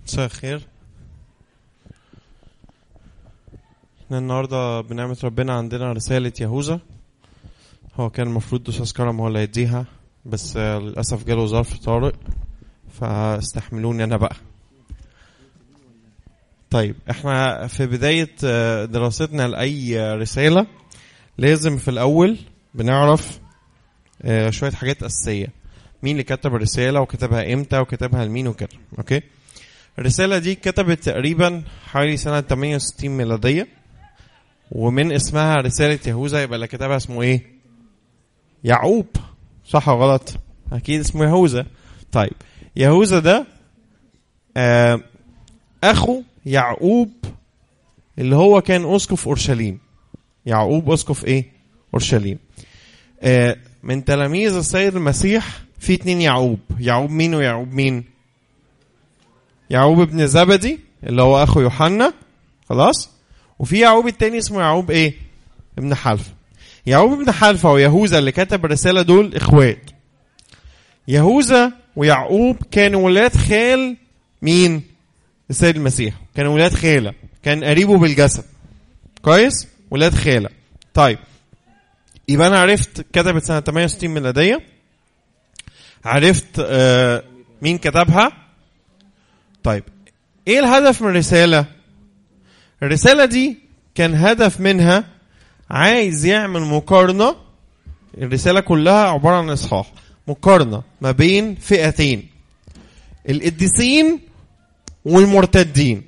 مساء الخير احنا النهارده بنعمة ربنا عندنا رسالة يهوذا هو كان المفروض دوساس كرم هو اللي هيديها بس آه، للأسف جاله ظرف طارئ فاستحملوني أنا بقى طيب احنا في بداية آه، دراستنا لأي آه، رسالة لازم في الأول بنعرف آه، شوية حاجات أساسية مين اللي كتب الرسالة وكتبها امتى وكتبها لمين وكده اوكي الرسالة دي كتبت تقريبا حوالي سنة 68 ميلادية ومن اسمها رسالة يهوذا يبقى اللي كتبها اسمه ايه؟ يعقوب صح ولا غلط؟ أكيد اسمه يهوذا طيب يهوذا ده آه أخو يعقوب اللي هو كان أسقف أورشليم يعقوب أسقف ايه؟ أورشليم آه من تلاميذ السيد المسيح في اتنين يعقوب يعقوب مين ويعقوب مين؟ يعقوب ابن زبدي اللي هو اخو يوحنا خلاص وفي يعقوب التاني اسمه يعقوب ايه ابن حلفة يعقوب ابن حلفة ويهوذا اللي كتب الرسالة دول اخوات يهوذا ويعقوب كانوا ولاد خال مين السيد المسيح كانوا ولاد خالة كان قريبه بالجسد كويس ولاد خالة طيب يبقى انا عرفت كتبت سنة 68 ميلادية عرفت آه مين كتبها طيب ايه الهدف من الرسالة الرسالة دي كان هدف منها عايز يعمل مقارنة الرسالة كلها عبارة عن إصحاح مقارنة ما بين فئتين القديسين والمرتدين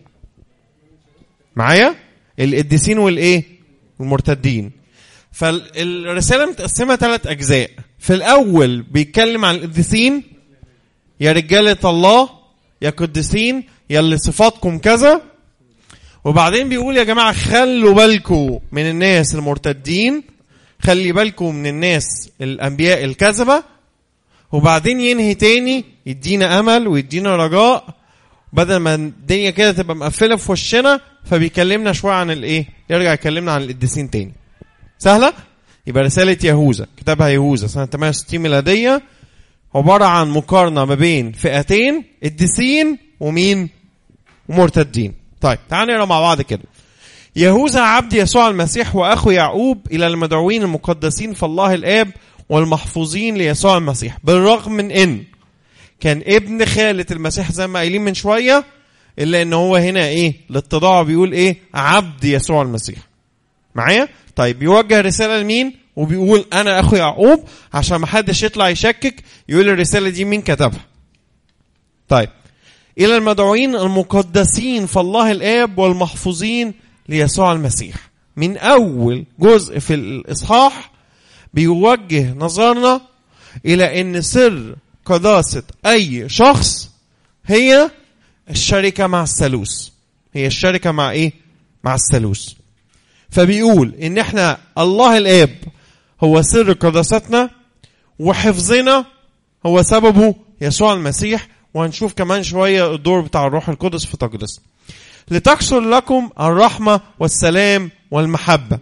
معايا القديسين والايه والمرتدين فالرسالة متقسمة ثلاث أجزاء في الأول بيتكلم عن القديسين يا رجالة الله يا قديسين يا اللي صفاتكم كذا وبعدين بيقول يا جماعة خلوا بالكم من الناس المرتدين خلي بالكم من الناس الأنبياء الكذبة وبعدين ينهي تاني يدينا أمل ويدينا رجاء بدل ما الدنيا كده تبقى مقفلة في وشنا فبيكلمنا شوية عن الإيه يرجع يكلمنا عن القديسين تاني سهلة يبقى رسالة يهوذا كتبها يهوذا سنة 68 ميلادية عبارة عن مقارنة ما بين فئتين قديسين ومين ومرتدين طيب تعال نقرا مع بعض كده يهوذا عبد يسوع المسيح واخو يعقوب الى المدعوين المقدسين في الله الاب والمحفوظين ليسوع المسيح بالرغم من ان كان ابن خالة المسيح زي ما قايلين من شوية الا ان هو هنا ايه الاتضاع بيقول ايه عبد يسوع المسيح معايا طيب بيوجه رسالة لمين وبيقول انا اخو يعقوب عشان ما حدش يطلع يشكك يقول الرسالة دي مين كتبها طيب إلى المدعوين المقدسين في الله الآب والمحفوظين ليسوع المسيح من أول جزء في الإصحاح بيوجه نظرنا إلى أن سر قداسة أي شخص هي الشركة مع الثالوث هي الشركة مع إيه؟ مع الثالوث فبيقول إن إحنا الله الآب هو سر قداستنا وحفظنا هو سببه يسوع المسيح وهنشوف كمان شوية الدور بتاع الروح القدس في تقدس لتكثر لكم الرحمة والسلام والمحبة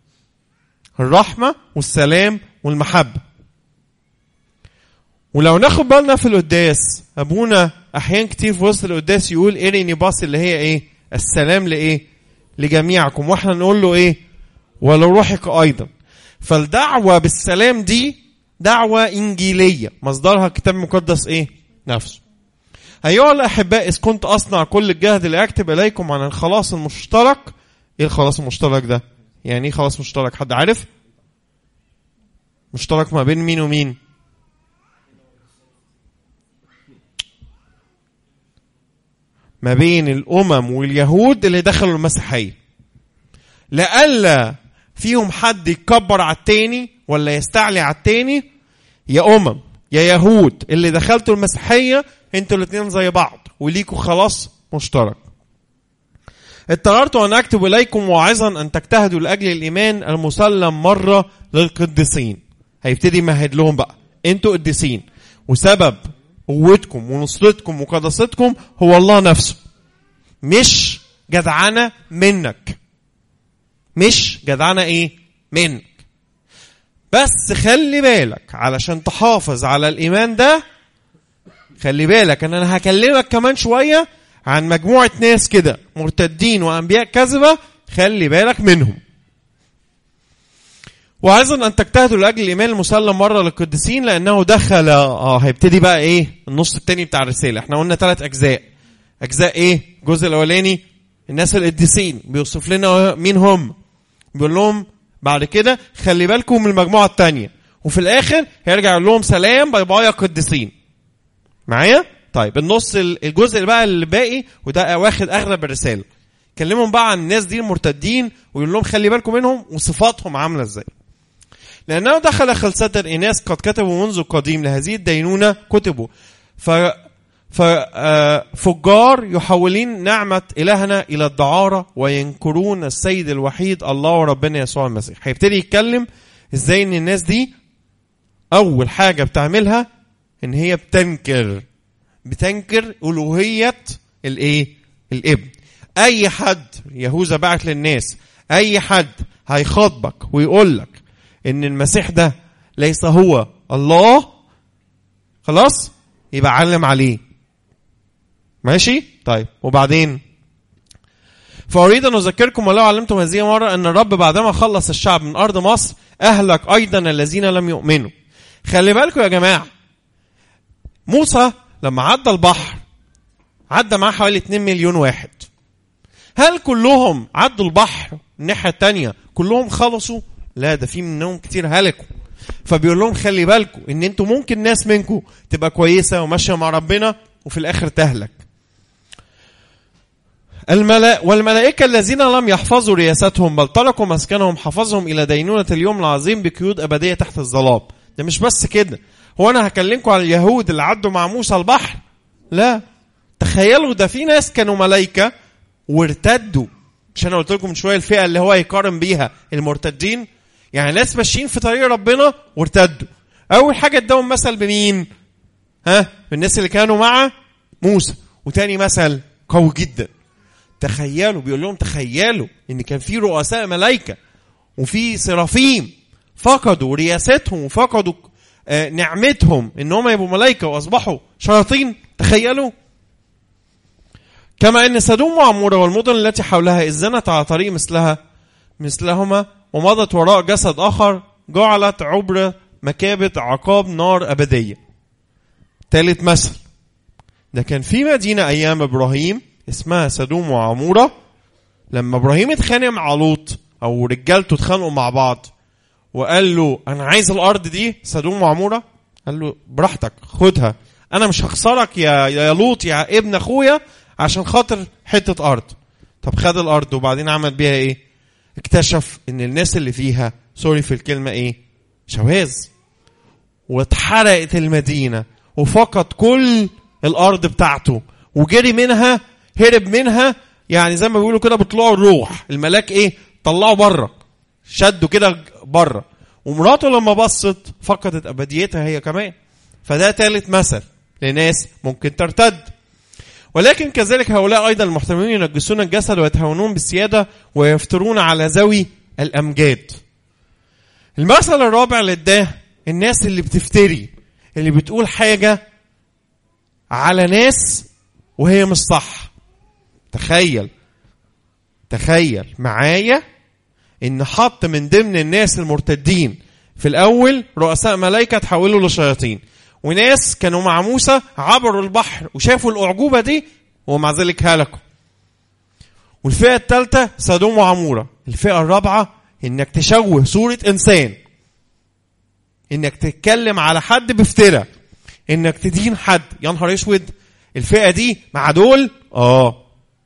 الرحمة والسلام والمحبة ولو ناخد بالنا في القداس ابونا احيان كتير في وسط القداس يقول اريني باص اللي هي ايه السلام لايه لجميعكم واحنا نقول له ايه ولروحك ايضا فالدعوة بالسلام دي دعوة انجيلية مصدرها الكتاب المقدس ايه نفسه أيها الأحباء إذ كنت أصنع كل الجهد لأكتب إليكم عن الخلاص المشترك إيه الخلاص المشترك ده؟ يعني إيه خلاص مشترك؟ حد عارف؟ مشترك ما بين مين ومين؟ ما بين الأمم واليهود اللي دخلوا المسيحية لألا فيهم حد يتكبر على التاني ولا يستعلي على التاني يا أمم يا يهود اللي دخلتوا المسيحية انتوا الاثنين زي بعض وليكوا خلاص مشترك اضطررت ان اكتب اليكم واعظا ان تجتهدوا لاجل الايمان المسلم مره للقديسين هيبتدي يمهد لهم بقى انتوا قديسين وسبب قوتكم ونصرتكم وقداستكم هو الله نفسه مش جدعنه منك مش جدعنه ايه منك بس خلي بالك علشان تحافظ على الايمان ده خلي بالك ان انا هكلمك كمان شويه عن مجموعة ناس كده مرتدين وأنبياء كذبة خلي بالك منهم وأيضا أن تجتهدوا لأجل الإيمان المسلم مرة للقديسين لأنه دخل اه هيبتدي بقى إيه النص التاني بتاع الرسالة احنا قلنا ثلاث أجزاء أجزاء إيه الجزء الأولاني الناس القديسين بيوصف لنا مين هم بيقول لهم بعد كده خلي بالكم من المجموعة التانية وفي الآخر هيرجع يقول لهم سلام باي باي يا قديسين معايا طيب النص الجزء اللي بقى اللي باقي وده واخد اغلب الرساله كلمهم بقى عن الناس دي المرتدين ويقول لهم خلي بالكم منهم وصفاتهم عامله ازاي لانه دخل خلصة اناس قد كتبوا منذ القديم لهذه الدينونه كتبوا ف ففجار يحولين نعمة إلهنا إلى الدعارة وينكرون السيد الوحيد الله وربنا يسوع المسيح هيبتدي يتكلم إزاي إن الناس دي أول حاجة بتعملها إن هي بتنكر بتنكر ألوهية الإيه؟ الابن. أي حد يهوذا بعت للناس أي حد هيخاطبك ويقول لك إن المسيح ده ليس هو الله خلاص يبقى علم عليه. ماشي؟ طيب وبعدين فأريد أن أذكركم ولو علمتم هذه مرة أن الرب بعدما خلص الشعب من أرض مصر أهلك أيضا الذين لم يؤمنوا. خلي بالكم يا جماعة موسى لما عدى البحر عدى معاه حوالي 2 مليون واحد هل كلهم عدوا البحر الناحية التانية كلهم خلصوا لا ده في منهم كتير هلكوا فبيقول لهم خلي بالكم ان انتوا ممكن ناس منكم تبقى كويسة وماشية مع ربنا وفي الاخر تهلك الملا والملائكة الذين لم يحفظوا رياستهم بل تركوا مسكنهم حفظهم إلى دينونة اليوم العظيم بقيود أبدية تحت الظلام ده مش بس كده هو انا هكلمكم على اليهود اللي عدوا مع موسى البحر لا تخيلوا ده في ناس كانوا ملائكه وارتدوا مش انا قلت لكم من شويه الفئه اللي هو يقارن بيها المرتدين يعني ناس ماشيين في طريق ربنا وارتدوا اول حاجه اداهم مثل بمين ها بالناس اللي كانوا مع موسى وتاني مثل قوي جدا تخيلوا بيقول لهم تخيلوا ان كان في رؤساء ملائكه وفي سرافيم فقدوا رياستهم وفقدوا نعمتهم ان هم يبقوا ملائكه واصبحوا شياطين تخيلوا كما ان سدوم وعموره والمدن التي حولها اذ زنت على طريق مثلها مثلهما ومضت وراء جسد اخر جعلت عبر مكابة عقاب نار ابديه. ثالث مثل ده كان في مدينه ايام ابراهيم اسمها سدوم وعموره لما ابراهيم اتخانق مع لوط او رجالته اتخانقوا مع بعض وقال له انا عايز الارض دي سدوم وعموره قال له براحتك خدها انا مش هخسرك يا يا لوط يا ابن اخويا عشان خاطر حته ارض طب خد الارض وبعدين عمل بيها ايه اكتشف ان الناس اللي فيها سوري في الكلمه ايه شواذ واتحرقت المدينه وفقد كل الارض بتاعته وجري منها هرب منها يعني زي ما بيقولوا كده بيطلعوا الروح الملاك ايه طلعوا بره شدوا كده بره ومراته لما بصت فقدت ابديتها هي كمان فده ثالث مثل لناس ممكن ترتد ولكن كذلك هؤلاء ايضا المحتملين ينجسون الجسد ويتهاونون بالسياده ويفترون على ذوي الامجاد. المثل الرابع اللي اداه الناس اللي بتفتري اللي بتقول حاجه على ناس وهي مش صح. تخيل تخيل معايا ان حط من ضمن الناس المرتدين في الاول رؤساء ملائكه تحولوا لشياطين وناس كانوا مع موسى عبروا البحر وشافوا الاعجوبه دي ومع ذلك هلكوا والفئه الثالثه سدوم وعموره الفئه الرابعه انك تشوه صوره انسان انك تتكلم على حد بافتراء انك تدين حد يا نهار اسود الفئه دي مع دول اه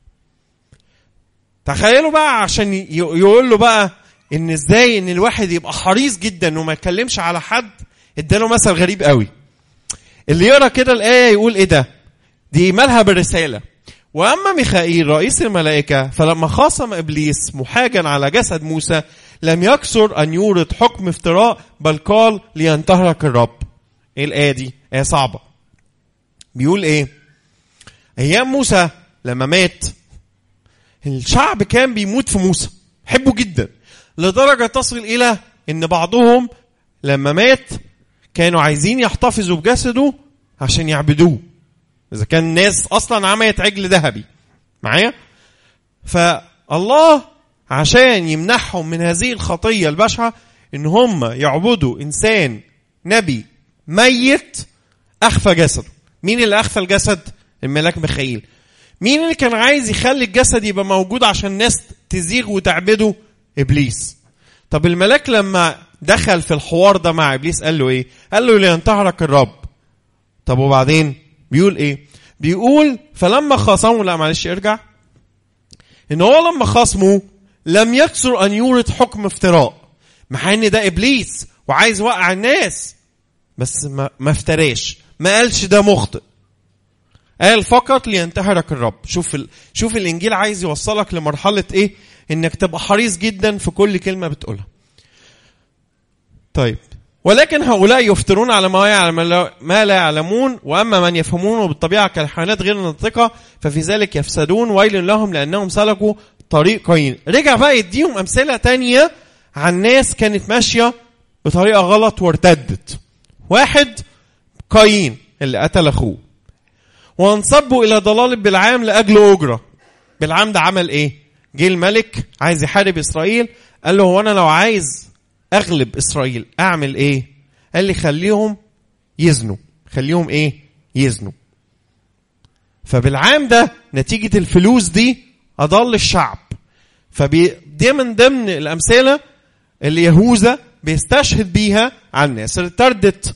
تخيلوا بقى عشان يقول له بقى ان ازاي ان الواحد يبقى حريص جدا انه ما يتكلمش على حد اداله مثل غريب قوي اللي يقرا كده الايه يقول ايه ده دي مالها بالرساله واما ميخائيل رئيس الملائكه فلما خاصم ابليس محاجا على جسد موسى لم يكسر ان يورد حكم افتراء بل قال لينتهرك الرب ايه الايه دي ايه صعبه بيقول ايه ايام موسى لما مات الشعب كان بيموت في موسى حبه جدا لدرجة تصل إلى إن بعضهم لما مات كانوا عايزين يحتفظوا بجسده عشان يعبدوه اذا كان الناس اصلا عملت عجل ذهبي معايا فالله عشان يمنحهم من هذه الخطيه البشعه ان هم يعبدوا انسان نبي ميت اخفى جسده مين اللي اخفى الجسد الملاك ميخائيل مين اللي كان عايز يخلي الجسد يبقى موجود عشان الناس تزيغ وتعبده ابليس طب الملاك لما دخل في الحوار ده مع ابليس قال له ايه قال له لينتهرك الرب طب وبعدين بيقول ايه بيقول فلما خاصموا لا معلش ارجع ان هو لما خاصموا لم يكثر ان يورد حكم افتراء مع ان ده ابليس وعايز يوقع الناس بس ما, ما افتراش ما قالش ده مخطئ قال فقط لينتهرك الرب شوف ال... شوف الانجيل عايز يوصلك لمرحله ايه انك تبقى حريص جدا في كل كلمه بتقولها طيب ولكن هؤلاء يفترون على ما يعلم ما لا يعلمون واما من يفهمون بالطبيعه كالحيوانات غير الناطقه ففي ذلك يفسدون ويل لهم لانهم سلكوا طريق قايين رجع بقى يديهم امثله تانية عن ناس كانت ماشيه بطريقه غلط وارتدت واحد قايين اللي قتل اخوه وانصبوا الى ضلال بالعام لاجل اجره بالعام ده عمل ايه جه الملك عايز يحارب اسرائيل قال له هو انا لو عايز اغلب اسرائيل اعمل ايه قال لي خليهم يزنوا خليهم ايه يزنوا فبالعام ده نتيجة الفلوس دي أضل الشعب فدي من ضمن الأمثلة اللي يهوذا بيستشهد بيها على الناس اللي ارتدت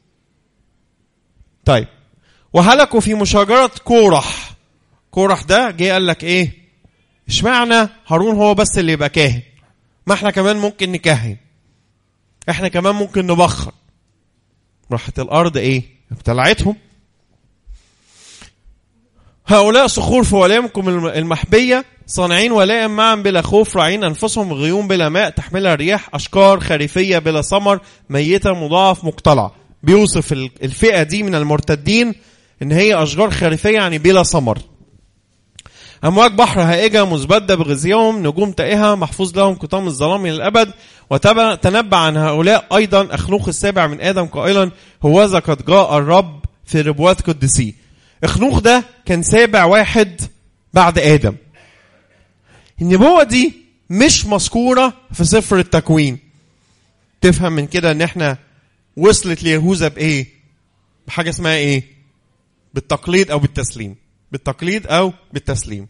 طيب وهلكوا في مشاجرة كورح كورح ده جه قال لك ايه اشمعنى هارون هو بس اللي يبقى كاهن ما احنا كمان ممكن نكهن احنا كمان ممكن نبخر راحت الارض ايه ابتلعتهم هؤلاء صخور في ولائمكم المحبية صانعين ولائم معا بلا خوف راعين أنفسهم غيوم بلا ماء تحملها الرياح أشكار خريفية بلا ثمر ميتة مضاعف مقتلع بيوصف الفئة دي من المرتدين إن هي أشجار خريفية يعني بلا ثمر أمواج بحر هائجة مزبدة بغزيهم نجوم تائهة محفوظ لهم كتام الظلام إلى الأبد وتنبأ عن هؤلاء أيضا أخنوخ السابع من آدم قائلا هوذا قد جاء الرب في ربوات قدسيه اخنوخ ده كان سابع واحد بعد آدم النبوة دي مش مذكورة في سفر التكوين تفهم من كده ان احنا وصلت ليهوذا بايه بحاجة اسمها ايه بالتقليد او بالتسليم بالتقليد او بالتسليم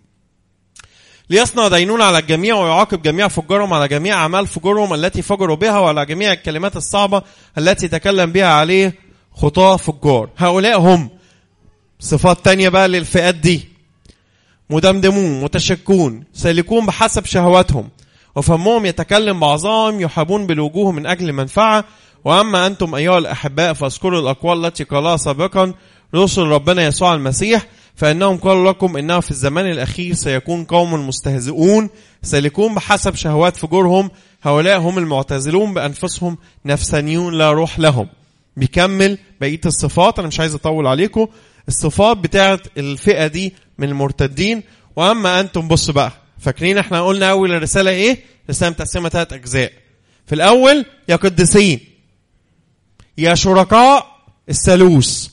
ليصنع دينون على الجميع ويعاقب جميع فجارهم على جميع اعمال فجورهم التي فجروا بها وعلى جميع الكلمات الصعبه التي تكلم بها عليه خطاه فجار هؤلاء هم صفات تانية بقى للفئات دي مدمدمون متشكون سالكون بحسب شهواتهم وفمهم يتكلم بعظام يحابون بالوجوه من أجل منفعة وأما أنتم أيها الأحباء فاذكروا الأقوال التي قالها سابقا رسل ربنا يسوع المسيح فإنهم قالوا لكم إنه في الزمان الأخير سيكون قوم مستهزئون سالكون بحسب شهوات فجورهم هؤلاء هم المعتزلون بأنفسهم نفسانيون لا روح لهم بيكمل بقية الصفات أنا مش عايز أطول عليكم الصفات بتاعت الفئة دي من المرتدين وأما أنتم بصوا بقى فاكرين احنا قلنا أول الرسالة إيه؟ رسالة متقسمة ثلاث أجزاء في الأول يا قديسين يا شركاء الثالوث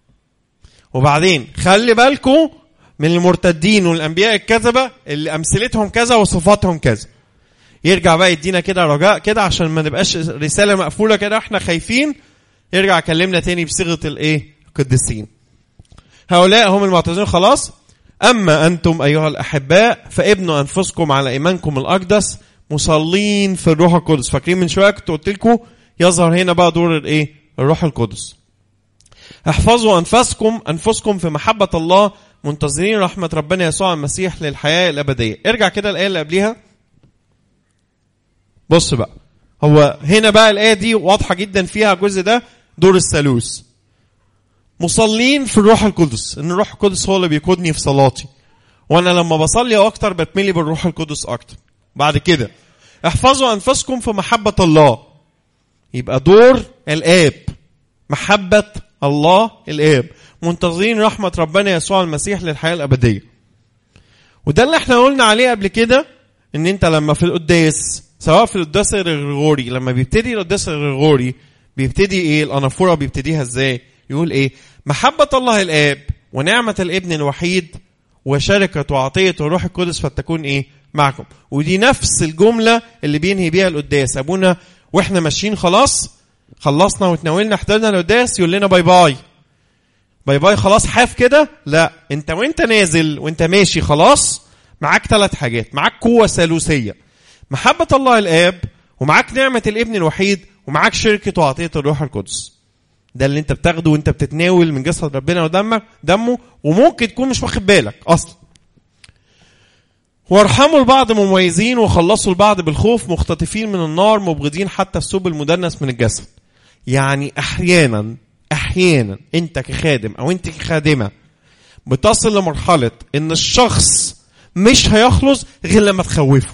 وبعدين خلي بالكم من المرتدين والانبياء الكذبه اللي امثلتهم كذا وصفاتهم كذا يرجع بقى يدينا كده رجاء كده عشان ما نبقاش رساله مقفوله كده احنا خايفين يرجع يكلمنا تاني بصيغه الايه القديسين هؤلاء هم المعتزلين خلاص اما انتم ايها الاحباء فابنوا انفسكم على ايمانكم الاقدس مصلين في الروح القدس فاكرين من شويه كنت قلت لكم يظهر هنا بقى دور الايه الروح القدس احفظوا انفسكم انفسكم في محبه الله منتظرين رحمه ربنا يسوع المسيح للحياه الابديه ارجع كده الايه اللي قبليها بص بقى هو هنا بقى الايه دي واضحه جدا فيها الجزء ده دور الثالوث مصلين في الروح القدس ان الروح القدس هو اللي بيقودني في صلاتي وانا لما بصلي اكتر بتملي بالروح القدس اكتر بعد كده احفظوا انفسكم في محبه الله يبقى دور الاب محبه الله الاب منتظرين رحمه ربنا يسوع المسيح للحياه الابديه وده اللي احنا قلنا عليه قبل كده ان انت لما في القداس سواء في القداس الغرغوري لما بيبتدي القداس الغرغوري بيبتدي ايه الانافوره بيبتديها ازاي يقول ايه محبه الله الاب ونعمة الابن الوحيد وشركة وعطية الروح القدس فتكون ايه معكم ودي نفس الجملة اللي بينهي بيها القداس ابونا واحنا ماشيين خلاص خلصنا وتناولنا حضرنا القداس يقول لنا باي باي باي باي خلاص حاف كده لا انت وانت نازل وانت ماشي خلاص معاك ثلاث حاجات معاك قوة ثالوثية محبة الله الآب ومعاك نعمة الابن الوحيد ومعاك شركة وعطية الروح القدس ده اللي انت بتاخده وانت بتتناول من جسد ربنا ودمك دمه وممكن تكون مش واخد بالك اصلا وارحموا البعض مميزين وخلصوا البعض بالخوف مختطفين من النار مبغضين حتى الثوب المدنس من الجسد يعني احيانا احيانا انت كخادم او انت كخادمه بتصل لمرحله ان الشخص مش هيخلص غير لما تخوفه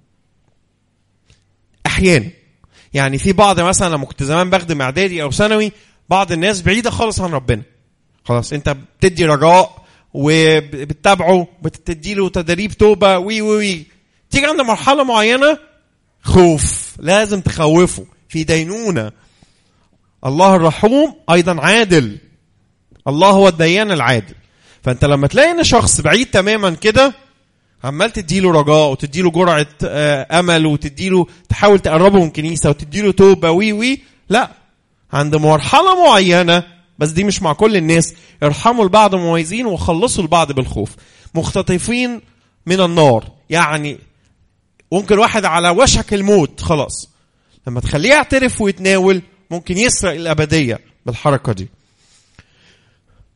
احيانا يعني في بعض مثلا لما كنت زمان بخدم اعدادي او ثانوي بعض الناس بعيده خالص عن ربنا خلاص انت بتدي رجاء وبتتابعه بتدي له تدريب توبه وي وي وي تيجي عند مرحله معينه خوف لازم تخوفه في دينونه الله الرحوم ايضا عادل الله هو الديان العادل فانت لما تلاقي ان شخص بعيد تماما كده عمال تديله رجاء وتديله جرعه آه، امل وتديله تحاول تقربه من كنيسه وتديله توبه وي وي لا عند مرحله معينه بس دي مش مع كل الناس ارحموا البعض مميزين وخلصوا البعض بالخوف مختطفين من النار يعني ممكن واحد على وشك الموت خلاص لما تخليه يعترف ويتناول ممكن يسرق الابديه بالحركه دي